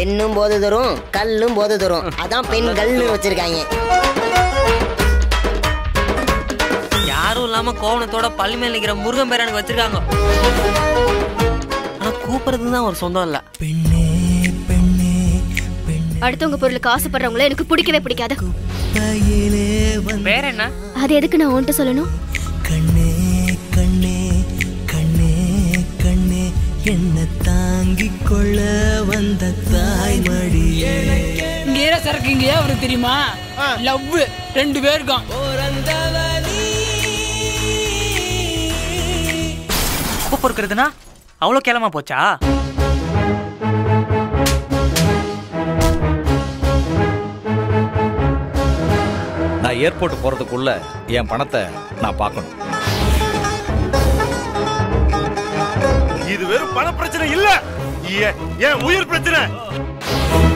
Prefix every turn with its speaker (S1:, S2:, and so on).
S1: பெண்ணும் போது தரும் கல்லும் போது தரும் அதான் பெண்கள்னு வச்சிருக்காங்க
S2: யாரும் இல்லாம கோவணத்தோட பள்ளி மேல நிக்கிற முருகன் பேர் எனக்கு வச்சிருக்காங்க ஆனா கூப்பிடுறது தான் ஒரு சொந்தம் இல்ல
S3: பெண்ணே பெண்ணே பெண்ணே
S4: அடுத்தவங்க பொருளுக்கு ஆசைப்படுறவங்கள எனக்கு பிடிக்கவே பிடிக்காது
S3: கையிலே வந்த
S2: பேர் என்ன
S4: அது எதுக்கு நான் உன்கிட்ட சொல்லணும்
S3: கண்ணே கண்ணே கண்ணே கண்ணே என்ன தாங்கிக் கொள்ள வந்த தாய்மடியே
S5: இங்க ஏற சரக்கு இங்க ஏன் அவருக்கு தெரியுமா லவ் ரெண்டு பேருக்கும்
S2: உப்பு பொறுக்கிறதுனா அவ்வளோ கேளமா போச்சா
S6: நான் ஏர்போர்ட் போறதுக்குள்ள என் பணத்தை நான் பார்க்கணும்
S7: இது வெறும் பண பிரச்சனை இல்ல ஏன் ஏன் உயிர் பிரச்சனை